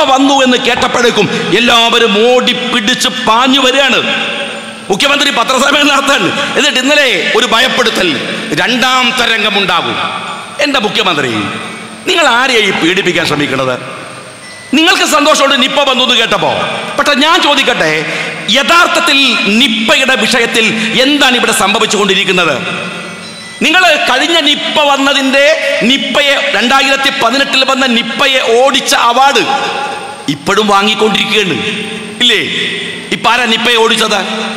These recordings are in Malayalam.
വന്നു എന്ന് കേട്ടപ്പോഴേക്കും എല്ലാവരും ഓടി പിടിച്ച് പാഞ്ഞു വരികയാണ് മുഖ്യമന്ത്രി പത്രസമ്മേളനം നടത്താൻ എന്നിട്ട് ഇന്നലെ ഒരു ഭയപ്പെടുത്തൽ രണ്ടാം തരംഗമുണ്ടാകും എൻ്റെ മുഖ്യമന്ത്രി നിങ്ങൾ ആരെയായി പീഡിപ്പിക്കാൻ ശ്രമിക്കുന്നത് നിങ്ങൾക്ക് സന്തോഷമുണ്ട് നിപ്പ വന്നു എന്ന് കേട്ടപ്പോ പക്ഷെ ഞാൻ ചോദിക്കട്ടെ യഥാർത്ഥത്തിൽ നിപ്പയുടെ വിഷയത്തിൽ എന്താണ് ഇവിടെ സംഭവിച്ചുകൊണ്ടിരിക്കുന്നത് നിങ്ങൾ കഴിഞ്ഞ നിപ്പ വന്നതിൻ്റെ നിപ്പയെ രണ്ടായിരത്തി പതിനെട്ടിൽ വന്ന നിപ്പയെ ഓടിച്ച അവാർഡ് ഇപ്പോഴും വാങ്ങിക്കൊണ്ടിരിക്കുകയാണ് ഇല്ലേ ഇപ്പൊ ആരാ നിപ്പയെ ഓടിച്ചത്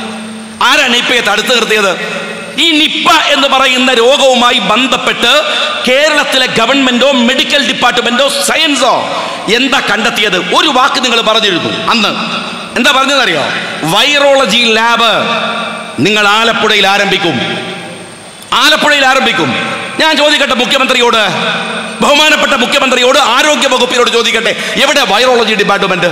ആരാ നിപ്പയെ തടുത്തു നിർത്തിയത് ഈ നിപ്പ എന്ന് പറയുന്ന രോഗവുമായി ബന്ധപ്പെട്ട് കേരളത്തിലെ ഗവൺമെന്റോ മെഡിക്കൽ ഡിപ്പാർട്ട്മെന്റോ സയൻസോ എന്താ കണ്ടെത്തിയത് ഒരു വാക്ക് നിങ്ങൾ പറഞ്ഞിരുന്നു അന്ന് എന്താ പറഞ്ഞതറിയോ വൈറോളജി ലാബ് നിങ്ങൾ ആലപ്പുഴയിൽ ആരംഭിക്കും ആലപ്പുഴയിൽ ആരംഭിക്കും ഞാൻ ചോദിക്കട്ടെ മുഖ്യമന്ത്രിയോട് ബഹുമാനപ്പെട്ട മുഖ്യമന്ത്രിയോട് ആരോഗ്യ വകുപ്പിനോട് ചോദിക്കട്ടെ എവിടെ വൈറോളജി ഡിപ്പാർട്ട്മെന്റ്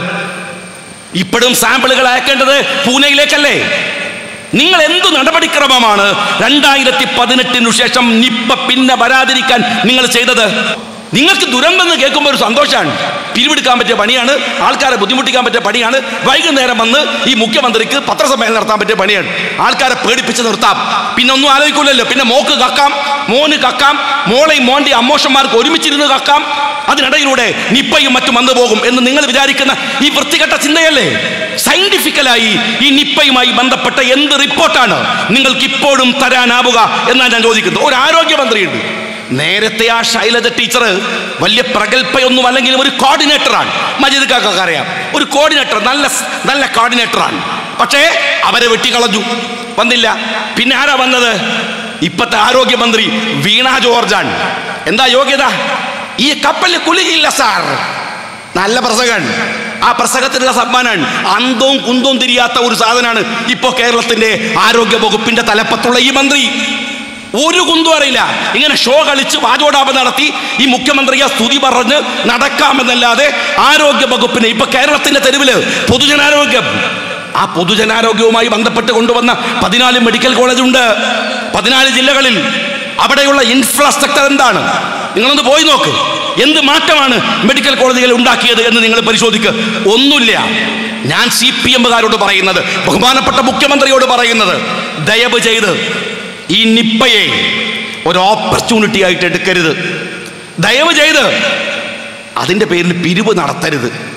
ഇപ്പോഴും സാമ്പിളുകൾ അയക്കേണ്ടത് പൂനെയിലേക്കല്ലേ നിങ്ങൾ എന്തു നടപടിക്രമമാണ് രണ്ടായിരത്തി പതിനെട്ടിനു ശേഷം നിപ്പ പിന്നെ വരാതിരിക്കാൻ നിങ്ങൾ ചെയ്തത് നിങ്ങൾക്ക് ദുരന്തം എന്ന് കേൾക്കുമ്പോൾ ഒരു സന്തോഷമാണ് പിരിവെടുക്കാൻ പറ്റിയ പണിയാണ് ആൾക്കാരെ ബുദ്ധിമുട്ടിക്കാൻ പറ്റിയ പണിയാണ് വൈകുന്നേരം വന്ന് ഈ മുഖ്യമന്ത്രിക്ക് പത്രസമ്മേളനം നടത്താൻ പറ്റിയ പണിയാണ് ആൾക്കാരെ പേടിപ്പിച്ച് നിർത്താം പിന്നെ ഒന്നും ആലോചിക്കില്ലല്ലോ പിന്നെ മോക്ക് കക്കാം മോന് കക്കാം മോളെയും മോന്റെ അമ്മോഷന്മാർക്ക് ഒരുമിച്ചിരുന്ന് കക്കാം അതിനിടയിലൂടെ നിപ്പയും മറ്റും വന്നു പോകും എന്ന് നിങ്ങൾ വിചാരിക്കുന്ന ഈ വൃത്തികെട്ട ചിന്തയല്ലേ സയന്റിഫിക്കലായി ഈ നിപ്പയുമായി ബന്ധപ്പെട്ട എന്ത് റിപ്പോർട്ടാണ് നിങ്ങൾക്ക് ഇപ്പോഴും തരാനാവുക എന്നാണ് ഞാൻ ചോദിക്കുന്നത് ഒരു ആരോഗ്യമന്ത്രിയുണ്ട് നേരത്തെ ആ ശൈലജ ടീച്ചർ വലിയ പ്രഗത്ഭയൊന്നും അല്ലെങ്കിലും ഒരു കോർഡിനേറ്ററാണ് മജീദ് കാക്കൊക്കെ അറിയാം ഒരു കോർഡിനേറ്റർ നല്ല നല്ല കോർഡിനേറ്ററാണ് പക്ഷേ അവരെ വെട്ടിക്കളഞ്ഞു വന്നില്ല പിന്നെ ആരാ വന്നത് ഇപ്പത്തെ ആരോഗ്യമന്ത്രി വീണ ജോർജാണ് എന്താ യോഗ്യത ഈ കപ്പലിൽ കുലുകില്ല സാർ നല്ല പ്രസംഗമാണ് ആ പ്രസംഗത്തിനുള്ള സമ്മാനമാണ് അന്തവും കുന്തവും തിരിയാത്ത ഒരു സാധനമാണ് ഇപ്പോൾ കേരളത്തിന്റെ ആരോഗ്യ വകുപ്പിന്റെ തലപ്പത്തുള്ള ഈ മന്ത്രി ഒരു കുന്തും അറിയില്ല ഇങ്ങനെ ഷോ കളിച്ച് വാചോടാപം നടത്തി ഈ മുഖ്യമന്ത്രിയെ സ്തുതി പറഞ്ഞ് നടക്കാമെന്നല്ലാതെ ആരോഗ്യ വകുപ്പിന് ഇപ്പൊ കേരളത്തിന്റെ തെരുവില് പൊതുജനാരോഗ്യം ആ പൊതുജനാരോഗ്യവുമായി ബന്ധപ്പെട്ട് കൊണ്ടുവന്ന പതിനാല് മെഡിക്കൽ കോളേജ് ഉണ്ട് പതിനാല് ജില്ലകളിൽ അവിടെയുള്ള ഇൻഫ്രാസ്ട്രക്ചർ എന്താണ് നിങ്ങളൊന്ന് പോയി നോക്ക് എന്ത് മാറ്റമാണ് മെഡിക്കൽ കോളേജുകൾ ഉണ്ടാക്കിയത് എന്ന് നിങ്ങൾ പരിശോധിക്കുക ഒന്നുമില്ല ഞാൻ സി പി എമ്മുകാരോട് പറയുന്നത് ബഹുമാനപ്പെട്ട മുഖ്യമന്ത്രിയോട് പറയുന്നത് ദയവ് ചെയ്ത് ഈ നിപ്പയെ ഒരു ഓപ്പർച്യൂണിറ്റി ആയിട്ട് എടുക്കരുത് ദയവ് ചെയ്ത് അതിൻ്റെ പേരിൽ പിരിവ് നടത്തരുത്